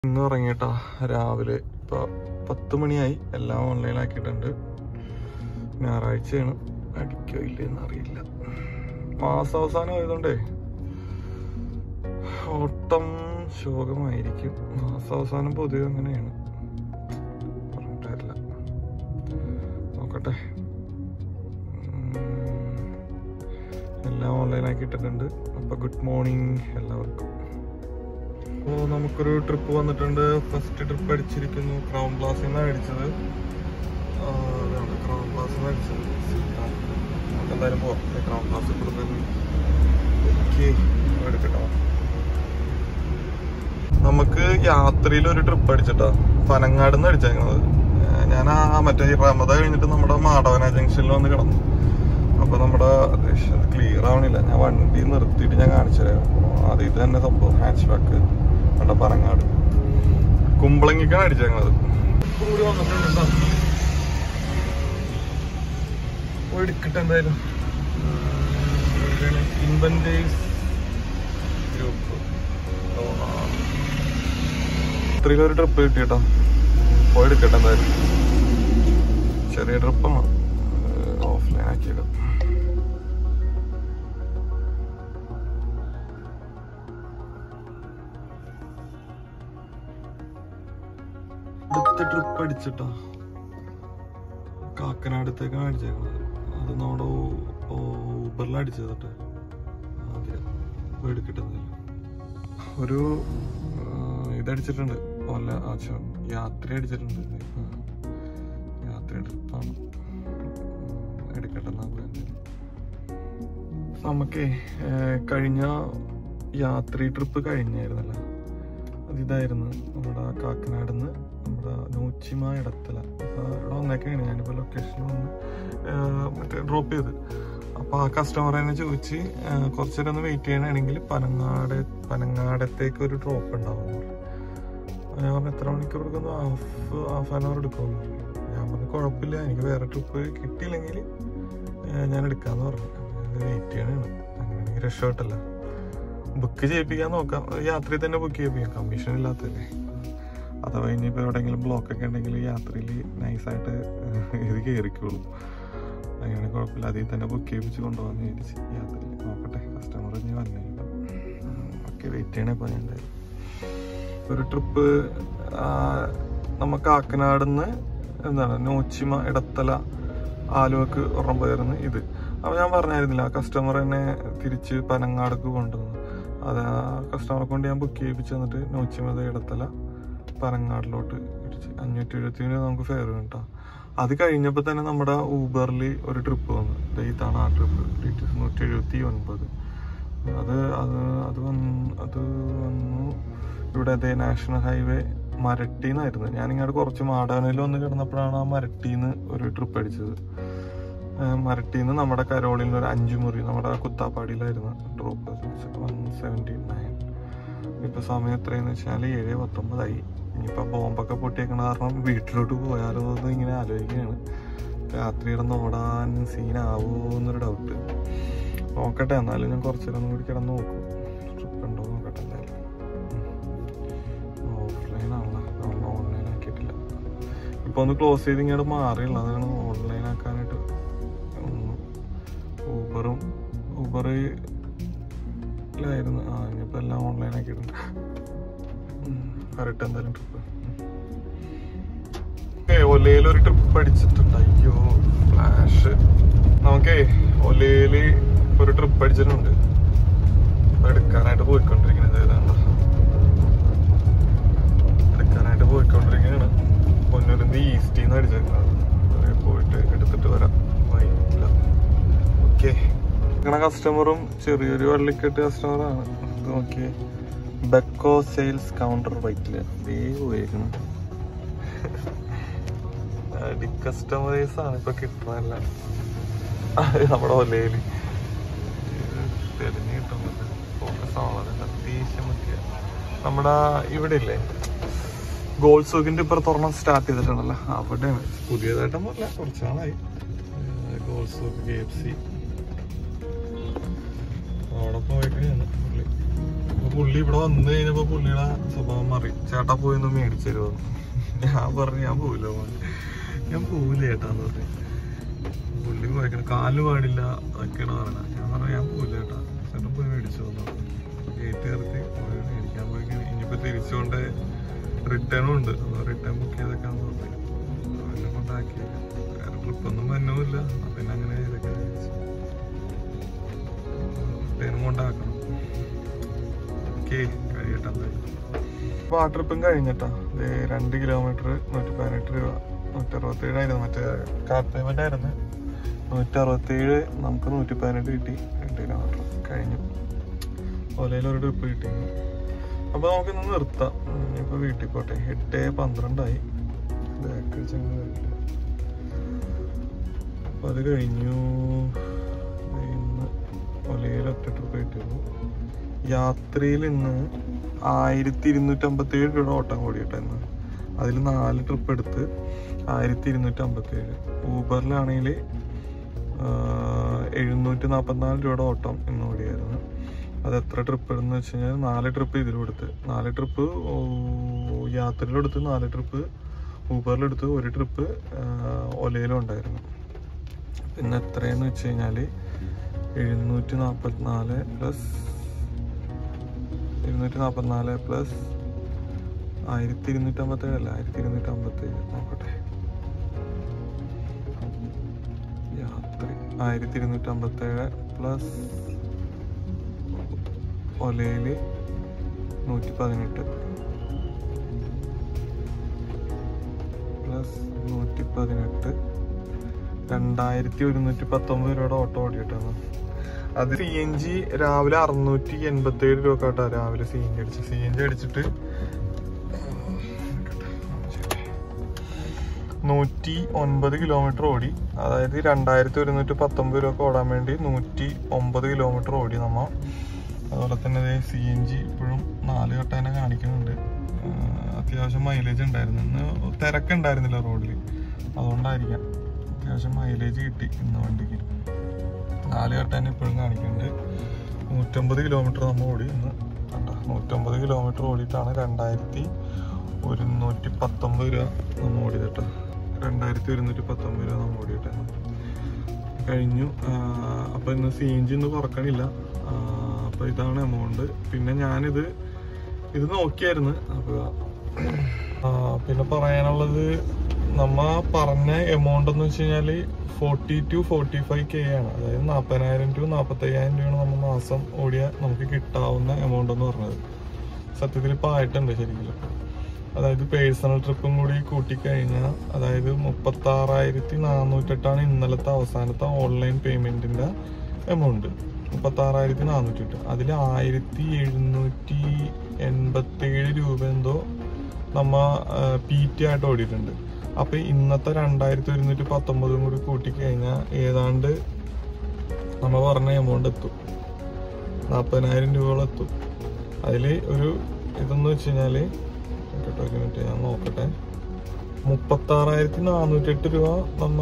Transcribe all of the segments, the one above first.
ഇന്ന് ഇറങ്ങിയിട്ടാ രാവിലെ ഇപ്പൊ പത്ത് മണിയായി എല്ലാം ഓൺലൈൻ ആക്കിയിട്ടുണ്ട് ഞായറാഴ്ചയാണ് അടിക്കോ ഇല്ലെന്ന് അറിയില്ല മാസാവസാനം ആയതുകൊണ്ടേ ഓട്ടം ശോകമായിരിക്കും മാസാവസാനം പൊതുവെ അങ്ങനെയാണ് പറഞ്ഞിട്ട് കാര്യമില്ല നോക്കട്ടെ ഉം. എല്ലാം ഓൺലൈൻ ആക്കിയിട്ടിട്ടുണ്ട് അപ്പൊ ഗുഡ് മോർണിംഗ് എല്ലാവർക്കും അപ്പോൾ നമുക്കൊരു ട്രിപ്പ് വന്നിട്ടുണ്ട് ഫസ്റ്റ് ട്രിപ്പ് അടിച്ചിരിക്കുന്നു ക്രൗൺ പ്ലാസിൽ നിന്നാണ് അടിച്ചത് ആ, അതാണ് ക്രൗൺ പ്ലാസിൽ നിന്ന് അടിച്ചത് സിദ്ധാർത്ഥ്. നമുക്ക് എന്തായാലും പോവാം ക്രൗൺ പ്ലാസിൽ കൂടെ തന്നെ എനിക്ക് എടുക്കട്ടോ നമുക്ക് യാത്രയിൽ ഒരു ട്രിപ്പ് അടിച്ചിട്ടാ പനങ്ങാട് നിന്ന് അടിച്ചേക്കുന്നത് ഞാൻ ആ മറ്റേ ഈ റമദ കഴിഞ്ഞിട്ട് നമ്മുടെ മാടവന ജംഗ്ഷനിൽ വന്ന് കിടന്നു അപ്പൊ നമ്മുടെ ക്ലിയർ ആവണില്ല ഞാൻ വണ്ടി നിർത്തിയിട്ട് ഞാൻ കാണിച്ചു തരാം അത് ഇത് തന്നെ സംഭവം ഹാച്ച് ബാക്ക് നമ്മുടെ പറങ്ങാട് കുമ്പളങ്ങിക്കാണ് അടിച്ചേക്കുന്നത് കൂടി വന്നിട്ടുണ്ട് പോയി എടുക്കട്ടെ എന്തായാലും ഇൻവെന്റേഴ്സ് ഗ്രൂപ്പ് ഇത്രയും ഒരു ട്രിപ്പ് കിട്ടിട്ടോ പോയി എടുക്കട്ടെ എന്തായാലും ചെറിയ ട്രിപ്പാണ് ഓഫ്ലൈൻ ആക്കിയത് അടുത്ത ട്രിപ്പ് അടിച്ചിട്ടാ കാക്കനാടത്തേക്കാണ് അടിച്ചേക്കുന്നത് അത് നമ്മുടെ ഊബറിൽ അടിച്ചത് കേട്ടോ ആദ്യം പോയി എടുക്കട്ടെ എന്തായാലും ഒരു ആ, ഇതടിച്ചിട്ടുണ്ട് ഒല്ല ആ, ഛെ, യാത്ര അടിച്ചിട്ടുണ്ട് ആ, യാത്ര ട്രിപ്പാണ് എടുക്കട്ടെ എന്നാ പോയി എന്തായാലും. നമുക്കേ ഏ, കഴിഞ്ഞ യാത്രി ട്രിപ്പ് കഴിഞ്ഞായിരുന്നല്ലോ അതിതായിരുന്നു നമ്മുടെ കാക്കനാട് നിന്ന് നമ്മുടെ നൂച്ചിമ ഇടത്തല അപ്പോൾ ഇവിടെ വന്നേക്കാണ് ഞാനിപ്പോൾ ലൊക്കേഷനിൽ വന്ന് ആ, മറ്റേ ഡ്രോപ്പ് ചെയ്ത് അപ്പോൾ ആ കസ്റ്റമർ തന്നെ ചോദിച്ച് ആ, കുറച്ച് നേരം ഒന്ന് വെയിറ്റ് ചെയ്യണമെങ്കിൽ പനങ്ങാട് പനങ്ങാടത്തേക്ക് ഒരു ഡ്രോപ്പ് ഉണ്ടാവും എന്ന് പറഞ്ഞു. അപ്പോൾ ഞാൻ പറഞ്ഞു എത്ര മണിക്കൂർ എടുക്കുന്നു ഹാഫ് ഹാഫ് ആൻ അവർ എടുക്കുമെന്ന് പറഞ്ഞു ഞാൻ പറഞ്ഞു കുഴപ്പമില്ല എനിക്ക് വേറെ ട്രിപ്പ് കിട്ടിയില്ലെങ്കിൽ ആ, ഞാൻ എടുക്കാമെന്ന് പറഞ്ഞു വെയിറ്റ് ചെയ്യണമാണ് അങ്ങനെയാണെങ്കിൽ രക്ഷപ്പെട്ടല്ല ബുക്ക് ചെയ്യിപ്പിക്കാൻ നോക്കാം യാത്രയിൽ തന്നെ ബുക്ക് ചെയ്യിപ്പിക്കാം കമ്മീഷൻ ഇല്ലാത്തല്ലേ അഥവാ ഇനിയിപ്പോൾ എവിടെയെങ്കിലും ബ്ലോക്ക് ഒക്കെ ഉണ്ടെങ്കിൽ യാത്രയിൽ നൈസായിട്ട് ഇത് കയറിക്കോളൂ അങ്ങനെ കുഴപ്പമില്ല അതിൽ തന്നെ ബുക്ക് ചെയ്യിപ്പിച്ച് കൊണ്ടുപോകാന്ന് വിചാരിച്ച് യാത്രയിൽ നോക്കട്ടെ കസ്റ്റമർ ഇനി വന്നു ഓക്കെ വെയിറ്റ് ചെയ്യണേ ഇപ്പോൾ ഞാൻ എന്തായാലും ഒരു ട്രിപ്പ് നമ്മ കാക്കനാട് നിന്ന് എന്താണ് നോച്ചിമ ഇടത്തല ആലുവക്ക് ഒരെണ്ണം പോയിരുന്നു ഇത് അപ്പോൾ ഞാൻ പറഞ്ഞായിരുന്നില്ല ആ കസ്റ്റമർ എന്നെ തിരിച്ച് പനങ്ങാടക്ക് കൊണ്ടുവന്നു അത് ആ കസ്റ്റമറെ കൊണ്ട് ഞാൻ ബുക്ക് ചെയ്യിപ്പിച്ച് തന്നിട്ട് നോച്ചിമത ഇടത്തല പനങ്ങാടിലോട്ട് ഇടിച്ച് അഞ്ഞൂറ്റി എഴുപത്തി രൂപ നമുക്ക് ഫെയർ കേട്ടോ അത് കഴിഞ്ഞപ്പോൾ തന്നെ നമ്മുടെ ഊബറിൽ ഒരു ട്രിപ്പ് വന്നു ദേ ഇതാണ് ആ ട്രിപ്പ് ഡീറ്റെയിൽസ് നൂറ്റി എഴുപത്തി ഒൻപത് അത് അത് അത് വന്നു അത് വന്നു ഇവിടെ അതേ നാഷണൽ ഹൈവേ മരട്ടിന്നായിരുന്നു ഞാനിങ്ങോട്ട് കുറച്ച് മാടാനയിൽ വന്ന് കിടന്നപ്പോഴാണ് ആ മരട്ടിന്ന് ഒരു ട്രിപ്പ് അടിച്ചത് മരട്ടിന്ന് നമ്മുടെ കരോളിൽ ഒരു അഞ്ചു മുറി നമ്മുടെ കുത്താപ്പാടിയിലായിരുന്നു ഡ്രോപ്പ് വൺ സെവൻറ്റി നയൻ ഇപ്പൊ സമയം എത്രയെന്ന് വെച്ചാൽ ഏഴ് പത്തൊമ്പതായി ഇനിയിപ്പോ ബോംബൊക്കെ പൊട്ടിയേക്കണ കാരണം വീട്ടിലോട്ട് പോയാലോ എന്ന് ഇങ്ങനെ ആലോചിക്കുകയാണ് രാത്രി കിടന്ന് ഓടാൻ സീനാവോ എന്നൊരു ഡൗട്ട് നോക്കട്ടെ എന്നാലും ഞാൻ കുറച്ചു നേരം കൂടി കിടന്ന് നോക്കും ട്രിപ്പ് ഉണ്ടോ നോക്കട്ടെ എന്തായാലും ഓഫ്ലൈൻ ആണല്ലോ നമ്മൾ ഓൺലൈൻ ആക്കിയിട്ടില്ല ഇപ്പൊ ഒന്ന് ക്ലോസ് ചെയ്ത് ഇങ്ങോട്ട് മാറിയുള്ള അതാണ് ഓൺലൈൻ ആക്കാനായിട്ട് ഊബറും ഊബറിലായിരുന്നു ആ ഇനിയിപ്പോ എല്ലാം ഓൺലൈൻ ആക്കിയിട്ടുണ്ട് കറക്റ്റ് എന്തായാലും ട്രിപ്പ് ഒലയിൽ ഒരു ട്രിപ്പ് അടിച്ചിട്ടുണ്ട് അയ്യോ ഫ്ലാഷ് നമുക്കേ ഒലയില് ഒരു ട്രിപ്പ് അടിച്ചിട്ടുണ്ട് ഇപ്പൊ എടുക്കാനായിട്ട് പോയിക്കൊണ്ടിരിക്കുന്നത് ഏതാണ്ട് എടുക്കാനായിട്ട് പോയിക്കൊണ്ടിരിക്കുകയാണ് പൊന്നൂരിന്ന് ഈസ്റ്റിൽ നിന്ന് അടിച്ചേക്കുന്നത് അത് പോയിട്ട് എടുത്തിട്ട് വരാം വൈകില്ല ഓക്കെ കസ്റ്റമറും ചെറിയൊരു വള്ളിക്കെട്ട് കസ്റ്റമറാണ് ഇത് നോക്കിയേ ബെക്കോ സെയിൽസ് കൗണ്ടർ വൈറ്റില് ദേ പോയേക്കണം അടി കസ്റ്റമറേഴ്സ് ആണ് ഇപ്പൊ കിട്ടുന്നതല്ല നമ്മുടെ ഒലയില് തെളിഞ്ഞ് കിട്ടുന്നത് ഫോക്കസ് ആവുന്നത് അത്യാവശ്യം പറ്റിയ നമ്മുടെ ഇവിടെ ഇല്ലേ ഗോൾഡ് സൂക്കിന്റെ ഇപ്പുറത്ത് ഒരെണ്ണം സ്റ്റാർട്ട് ചെയ്തിട്ടുണ്ടല്ലോ അവിടെയാണ് പുതിയതായിട്ടൊന്നും അല്ല കുറച്ച് നാളായി gold souk K F C അവിടെ പോയേക്കാണ് പുള്ളി പുള്ളി ഇവിടെ വന്നു കഴിഞ്ഞപ്പോ പുള്ളിയുടെ സ്വഭാവം മാറി ചേട്ടാ പോയി ഒന്ന് മേടിച്ചു തരുമോ ഞാൻ പറഞ്ഞു ഞാൻ പോവില്ല മോനെ. ഞാൻ പോവില്ല ചേട്ടാന്ന് പറഞ്ഞു പുള്ളി പോയിക്കണം കാല് പാടില്ല അതൊക്കെയാണ് പറയണത് ഞാൻ പറഞ്ഞു ഞാൻ പോവില്ല ചേട്ടാ ചേട്ടൻ പോയി മേടിച്ചു വന്നു ഗേറ്റ് കയറി പോയി മേടിക്കാൻ പോയി കഴിഞ്ഞ് ഇനിയിപ്പോ തിരിച്ചുകൊണ്ട് റിട്ടേണും ഉണ്ട് അപ്പൊ റിട്ടേൺ ബുക്ക് ചെയ്തൊക്കെയാന്ന് പറഞ്ഞു എല്ലാം കൊണ്ടാക്കിയില്ല വേറെ ട്രിപ്പൊന്നും വന്നുമില്ല അപ്പൊ പിന്നെ അങ്ങനെ ചെയ്തൊക്കെ റിട്ടേണും കൊണ്ടാക്കണം ഓക്കെ കഴിയട്ടെ എന്തായാലും അപ്പോൾ ആ ട്രിപ്പും കഴിഞ്ഞിട്ടാ ദേ രണ്ട് കിലോമീറ്റർ നൂറ്റി പതിനെട്ട് രൂപ നൂറ്റി അറുപത്തേഴായിരുന്നു മറ്റേ കാർ പേയ്മെന്റ് ആയിരുന്നു നൂറ്റി അറുപത്തേഴ് നമുക്ക് നൂറ്റി പതിനെട്ട് കിട്ടി രണ്ട് കിലോമീറ്റർ കഴിഞ്ഞു ഒലയിൽ ഒരു ട്രിപ്പ് കിട്ടി അപ്പോൾ നമുക്കിന്ന് നിർത്താം ഇപ്പോൾ വീട്ടിൽ പോട്ടെ എട്ട് പന്ത്രണ്ടായി ബാക്ക് വെച്ചങ്ങ് വരില്ല അപ്പോൾ അത് കഴിഞ്ഞു ദേ ഇന്ന് ഒലയിൽ ഒറ്റ ട്രിപ്പ് കിട്ടിയുള്ളൂ യാത്രയിൽ ഇന്ന് ആയിരത്തി ഇരുന്നൂറ്റി അമ്പത്തി ഏഴ് രൂപ ഓട്ടം കൂടിയിട്ടായിരുന്നു അതിൽ നാല് ട്രിപ്പ് എടുത്ത് ആയിരത്തി ഇരുന്നൂറ്റി അമ്പത്തി ഏഴ് ഊബറിലാണെങ്കിൽ എഴുന്നൂറ്റി നാൽപ്പത്തിനാല് രൂപയുടെ ഓട്ടം ഇന്ന് ഓടിയായിരുന്നു അത് എത്ര ട്രിപ്പ് ഇടുന്നു വെച്ച് കഴിഞ്ഞാൽ നാല് ട്രിപ്പ് ഇതിലും എടുത്ത് നാല് ട്രിപ്പ് യാത്രയിലെടുത്ത് നാല് ട്രിപ്പ് ഊബറിലെടുത്ത് ഒരു ട്രിപ്പ് ഒലയിലും ഉണ്ടായിരുന്നു പിന്നെ എത്രയെന്ന് വെച്ച് കഴിഞ്ഞാൽ എഴുന്നൂറ്റി നാൽപ്പത്തിനാല് പ്ലസ് ഇരുന്നൂറ്റി നാൽപ്പത്തിനാല് പ്ലസ് ആയിരത്തി ഇരുന്നൂറ്റി അമ്പത്തേഴ് അല്ല ആയിരത്തി ഇരുന്നൂറ്റി അമ്പത്തേഴ് നോക്കട്ടെ യാത്ര ആയിരത്തി ഇരുന്നൂറ്റി അമ്പത്തേഴ് പ്ലസ് ഒലയില് നൂറ്റി പതിനെട്ട് പ്ലസ് നൂറ്റി പതിനെട്ട് രണ്ടായിരത്തി ഒരുന്നൂറ്റി പത്തൊമ്പത് രൂപയുടെ ഓട്ടോ ഓടിയിട്ടാണ് അത് സി എൻ ജി രാവിലെ അറുന്നൂറ്റി എൺപത്തി ഏഴ് രൂപ കേട്ടോ രാവിലെ സി എൻ ജി അടിച്ച് സി എൻ ജി അടിച്ചിട്ട് നൂറ്റി ഒൻപത് കിലോമീറ്റർ ഓടി അതായത് രണ്ടായിരത്തി ഒരുന്നൂറ്റി പത്തൊമ്പത് രൂപ ഓടാൻ വേണ്ടി നൂറ്റി ഒമ്പത് കിലോമീറ്റർ ഓടി നമ്മ അതുപോലെ തന്നെ സി എൻ ജി ഇപ്പോഴും നാല് ഘട്ടം തന്നെ കാണിക്കുന്നുണ്ട് ആഹ് അത്യാവശ്യം മൈലേജ് ഉണ്ടായിരുന്നു ഇന്ന് തിരക്കുണ്ടായിരുന്നില്ല റോഡിൽ അതുകൊണ്ടായിരിക്കാം അത്യാവശ്യം മൈലേജ് കിട്ടി ഇന്ന് വണ്ടിക്ക് നാല് ഘട്ടം ഇപ്പോഴും കാണിക്കുന്നുണ്ട് നൂറ്റമ്പത് കിലോമീറ്റർ നമ്മൾ ഓടി ഇന്ന് കണ്ടോ നൂറ്റമ്പത് കിലോമീറ്റർ ഓടിയിട്ടാണ് രണ്ടായിരത്തി ഒരുന്നൂറ്റി പത്തൊമ്പത് രൂപ നമ്മൾ ഓടിയത് കേട്ടോ രണ്ടായിരത്തി ഒരുന്നൂറ്റി പത്തൊമ്പത് രൂപ നമ്മൾ ഓടിയിട്ടാണ് കഴിഞ്ഞു അപ്പോൾ ഇന്ന് സി എൻ ജി ഇന്ന് കുറക്കണില്ല അപ്പോൾ ഇതാണ് എമൗണ്ട് പിന്നെ ഞാനിത് ഇത് നോക്കിയായിരുന്നു അപ്പോൾ പിന്നെ പറയാനുള്ളത് നമ്മ പറഞ്ഞ എമൗണ്ട് എന്ന് വെച്ച് കഴിഞ്ഞാല് forty two forty five K ആണ് അതായത് നാൽപ്പതിനായിരം ടു നാൽപ്പത്തയ്യായിരം രൂപയാണ് നമ്മൾ മാസം ഓടിയാൽ നമുക്ക് കിട്ടാവുന്ന എമൗണ്ട് എന്ന് പറഞ്ഞത് സത്യത്തിൽ ഇപ്പം ആയിട്ടുണ്ട് ശരിക്കും അതായത് പേഴ്സണൽ ട്രിപ്പും കൂടി കൂട്ടിക്കഴിഞ്ഞാൽ അതായത് മുപ്പത്തി ആറായിരത്തി നാനൂറ്റെട്ടാണ് ഇന്നലത്തെ അവസാനത്തെ ഓൺലൈൻ പേയ്മെന്റിന്റെ എമൗണ്ട് മുപ്പത്തി ആറായിരത്തി നാനൂറ്റെട്ട് അതിൽ ആയിരത്തി എഴുന്നൂറ്റി എൺപത്തി ഏഴ് രൂപ എന്തോ നമ്മ പി ടി ആയിട്ട് ഓടിയിട്ടുണ്ട് അപ്പൊ ഇന്നത്തെ രണ്ടായിരത്തി ഒരുന്നൂറ്റി പത്തൊമ്പതും കൂടി കൂട്ടിക്കഴിഞ്ഞാൽ ഏതാണ്ട് നമ്മ പറഞ്ഞ എമൗണ്ട് എത്തും നാൽപ്പതിനായിരം രൂപയോളം എത്തും അതിൽ ഒരു ഇതെന്ന് വെച്ച് കഴിഞ്ഞാല് കേട്ടോ ഒരു മിനിറ്റ് ഞാൻ നോക്കട്ടെ മുപ്പത്താറായിരത്തി നാനൂറ്റെട്ട് രൂപ നമ്മ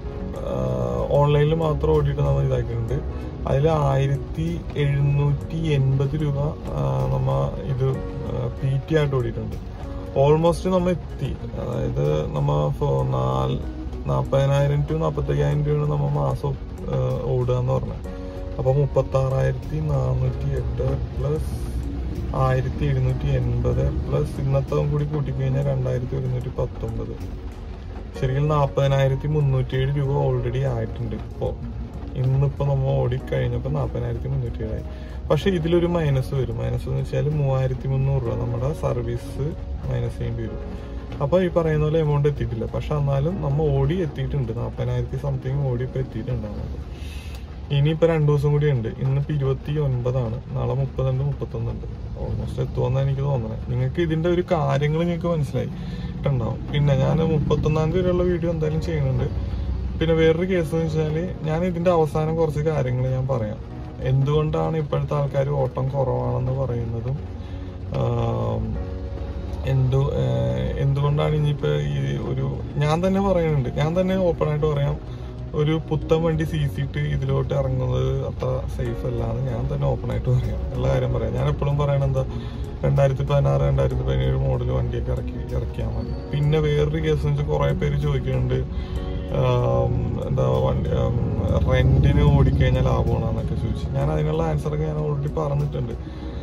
ഓൺലൈനിൽ മാത്രം ഓടിയിട്ട് നമ്മൾ ഇതാക്കിയിട്ടുണ്ട് അതിൽ ആയിരത്തി എഴുന്നൂറ്റി എൺപത് രൂപ ആ, നമ്മ ഇത് പി ടി ആയിട്ട് ഓടിയിട്ടുണ്ട് ഓൾമോസ്റ്റ് നമ്മ എത്തി അതായത് നമ്മ ഫോ- നാല് നാൽപ്പതിനായിരം ടു നാൽപ്പത്തയ്യായിരം രൂപയാണ് നമ്മ മാസം ആ, ഓടുക എന്ന് പറഞ്ഞത് അപ്പൊ മുപ്പത്താറായിരത്തി നാനൂറ്റി എട്ട് പ്ലസ് ആയിരത്തി എഴുന്നൂറ്റി എൺപത് പ്ലസ് ഇന്നത്തെ കൂടി കൂട്ടിക്കഴിഞ്ഞാൽ രണ്ടായിരത്തി ഒരുന്നൂറ്റി പത്തൊമ്പത് ശരിക്കും നാൽപ്പതിനായിരത്തി മുന്നൂറ്റി ഏഴ് രൂപ ഓൾറെഡി ആയിട്ടുണ്ട് ഇപ്പോൾ ഇന്നിപ്പോൾ നമ്മൾ ഓടിക്കഴിഞ്ഞപ്പോൾ നാൽപ്പതിനായിരത്തി മുന്നൂറ്റി ഏഴായി പക്ഷെ ഇതിലൊരു മൈനസ് വരും മൈനസ് എന്ന് വെച്ചാൽ മൂവായിരത്തി മുന്നൂറ് രൂപ നമ്മുടെ സർവീസ് മൈനസ് ചെയ്യേണ്ടി വരും അപ്പോൾ ഈ പറയുന്ന പോലെ എമൗണ്ട് എത്തിയിട്ടില്ല പക്ഷെ എന്നാലും നമ്മൾ ഓടി എത്തിയിട്ടുണ്ട് നാൽപ്പതിനായിരത്തി സംതിങ് ഓടി ഇപ്പോൾ എത്തിയിട്ടുണ്ടാകുന്നത് ഇനിയിപ്പോൾ രണ്ടു ദിവസം കൂടി ഉണ്ട് ഇന്നിപ്പോൾ ഇരുപത്തി ഒൻപതാണ് നാളെ മുപ്പതുണ്ട് മുപ്പത്തൊന്നുണ്ട് ഓൾമോസ്റ്റ് എത്തുമെന്നാണ് എനിക്ക് തോന്നുന്നത് നിങ്ങൾക്ക് ഇതിന്റെ ഒരു കാര്യങ്ങൾ നിങ്ങൾക്ക് മനസ്സിലായിട്ടുണ്ടാവും പിന്നെ ഞാൻ മുപ്പത്തൊന്നാം തീയതി വരെയുള്ള വീഡിയോ എന്തായാലും ചെയ്യുന്നുണ്ട് പിന്നെ വേറൊരു കേസ് എന്ന് വെച്ചാൽ ഞാൻ ഇതിന്റെ അവസാനം കുറച്ച് കാര്യങ്ങൾ ഞാൻ പറയാം എന്തുകൊണ്ടാണ് ഇപ്പോഴത്തെ ആൾക്കാർ ഓട്ടം കുറവാണെന്ന് പറയുന്നതും ആം, എന്തു ഏഹ്, എന്തുകൊണ്ടാണ് ഇനിയിപ്പോ ഈ ഒരു ഞാൻ തന്നെ പറയുന്നുണ്ട് ഞാൻ തന്നെ ഓപ്പൺ ആയിട്ട് പറയാം ഒരു പുത്തൻ വണ്ടി സി സി ഇട്ട് ഇതിലോട്ട് ഇറങ്ങുന്നത് അത്ര സേഫ് അല്ല എന്ന് ഞാൻ തന്നെ ഓപ്പൺ ആയിട്ട് പറയാം ഉള്ള കാര്യം പറയാം ഞാൻ എപ്പോഴും പറയണത് എന്താ രണ്ടായിരത്തി പതിനാറ് രണ്ടായിരത്തി പതിനേഴ് മോഡൽ വണ്ടിയൊക്കെ ഇറക്കി ഇറക്കിയാൽ മതി പിന്നെ വേറൊരു കേസ് എന്ന് വെച്ചാൽ കുറേ പേര് ചോദിക്കുന്നുണ്ട് ആം, എന്താ വണ്ടി റെന്റിന് ഓടിക്കഴിഞ്ഞാൽ ലാഭമാണെന്നൊക്കെ ചോദിച്ചു ഞാൻ അതിനുള്ള ആൻസറൊക്കെ ഞാൻ ഓൾറെഡി പറഞ്ഞിട്ടുണ്ട്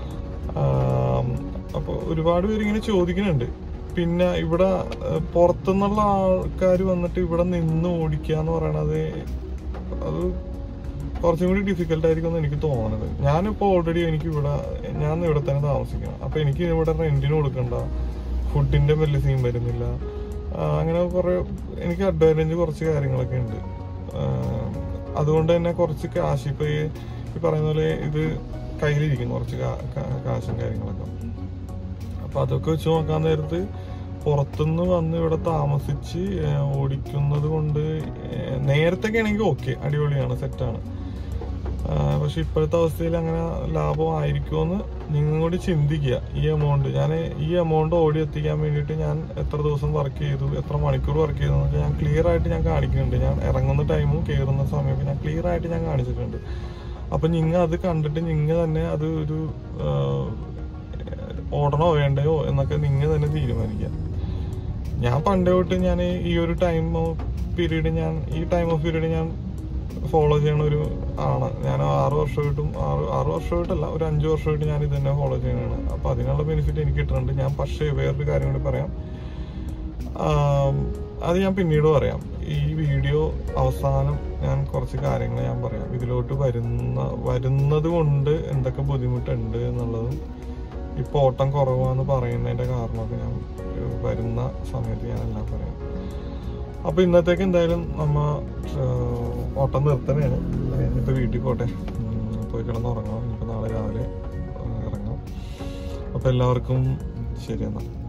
അപ്പോൾ ഒരുപാട് പേര് ഇങ്ങനെ ചോദിക്കുന്നുണ്ട് പിന്നെ ഇവിടെ ഏഹ്, പുറത്തുനിന്നുള്ള ആൾക്കാർ വന്നിട്ട് ഇവിടെ നിന്ന് ഓടിക്കുക എന്ന് പറയണത് അത് കുറച്ചും കൂടി ഡിഫിക്കൽട്ട് ആയിരിക്കും എന്ന് എനിക്ക് തോന്നുന്നത് ഞാനിപ്പോൾ ഓൾറെഡി എനിക്ക് ഇവിടെ ഞാൻ ഇവിടെ തന്നെ താമസിക്കണം അപ്പൊ എനിക്ക് ഇവിടെ റെന്റിന് കൊടുക്കണ്ട ഫുഡിന്റെ വലിയ സീൻ വരുന്നില്ല ആ, അങ്ങനെ കുറെ എനിക്ക് അഡ്വാൻറ്റേജ് കുറച്ച് കാര്യങ്ങളൊക്കെ ഉണ്ട് ആ, അതുകൊണ്ട് തന്നെ കുറച്ച് കാശ് ഇപ്പൊ ഈ ഈ പറയുന്ന പോലെ ഇത് കയ്യിലിരിക്കും കുറച്ച് കാ- കാ- കാശും കാര്യങ്ങളൊക്കെ അപ്പൊ അതൊക്കെ വെച്ച് നോക്കാൻ നേരത്ത് പുറത്തുനിന്ന് വന്ന് ഇവിടെ താമസിച്ച് ഏഹ്, ഓടിക്കുന്നത് കൊണ്ട് ഏഹ്, നേരത്തൊക്കെ ആണെങ്കിൽ ഓക്കെ അടിപൊളിയാണ് സെറ്റാണ് പക്ഷെ ഇപ്പോഴത്തെ അവസ്ഥയിൽ അങ്ങനെ ലാഭമായിരിക്കുമെന്ന് നിങ്ങൾ കൂടി ചിന്തിക്കുക ഈ എമൗണ്ട് ഞാൻ ഈ എമൗണ്ട് ഓടി എത്തിക്കാൻ വേണ്ടിയിട്ട് ഞാൻ എത്ര ദിവസം വർക്ക് ചെയ്തു എത്ര മണിക്കൂർ വർക്ക് ചെയ്തു എന്നൊക്കെ ഞാൻ ക്ലിയർ ആയിട്ട് ഞാൻ കാണിക്കുന്നുണ്ട് ഞാൻ ഇറങ്ങുന്ന ടൈമും കയറുന്ന സമയമൊക്കെ ഞാൻ ക്ലിയർ ആയിട്ട് ഞാൻ കാണിച്ചിട്ടുണ്ട് അപ്പൊ നിങ്ങ അത് കണ്ടിട്ട് നിങ്ങ തന്നെ അത് ഒരു ആഹ്, ഓടണോ വേണ്ടയോ എന്നൊക്കെ നിങ്ങൾ തന്നെ തീരുമാനിക്കുക ഞാൻ പണ്ട് തൊട്ട് ഞാൻ ഈ ഒരു ടൈം പീരീഡ് ഞാൻ ഈ ടൈം ഓഫ് പീരീഡ് ഞാൻ ഫോളോ ചെയ്യണ ഒരു ആണ് ഞാൻ ആറ് വർഷമായിട്ടും ആറ് ആറ് വർഷമായിട്ടല്ല ഒരു അഞ്ച് വർഷമായിട്ട് ഞാൻ ഇത് തന്നെ ഫോളോ ചെയ്യണതാണ് അപ്പൊ അതിനുള്ള ബെനിഫിറ്റ് എനിക്ക് കിട്ടുന്നുണ്ട് ഞാൻ പക്ഷേ വേറൊരു കാര്യം കൂടി പറയാം ആം, അത് ഞാൻ പിന്നീട് പറയാം ഈ വീഡിയോ അവസാനം ഞാൻ കുറച്ച് കാര്യങ്ങൾ ഞാൻ പറയാം ഇതിലോട്ട് വരുന്ന വരുന്നത് കൊണ്ട് എന്തൊക്കെ ബുദ്ധിമുട്ടുണ്ട് എന്നുള്ളതും ഇപ്പൊ ഓട്ടം കുറവാന്ന് പറയുന്നതിന്റെ കാരണമൊക്കെ ഞാൻ ഏഹ്, വരുന്ന സമയത്ത് ഞാൻ എല്ലാം പറയാം അപ്പൊ ഇന്നത്തേക്ക് എന്തായാലും നമ്മ ഏഹ്, ഓട്ടം നിർത്തണേണ് ഇപ്പൊ വീട്ടിൽ പോട്ടെ ഉം, പോയി കിടന്നുറങ്ങണം ഇനിയിപ്പോ നാളെ രാവിലെ ഏഹ്, ഇറങ്ങാം അപ്പൊ എല്ലാവർക്കും ശരി എന്നാ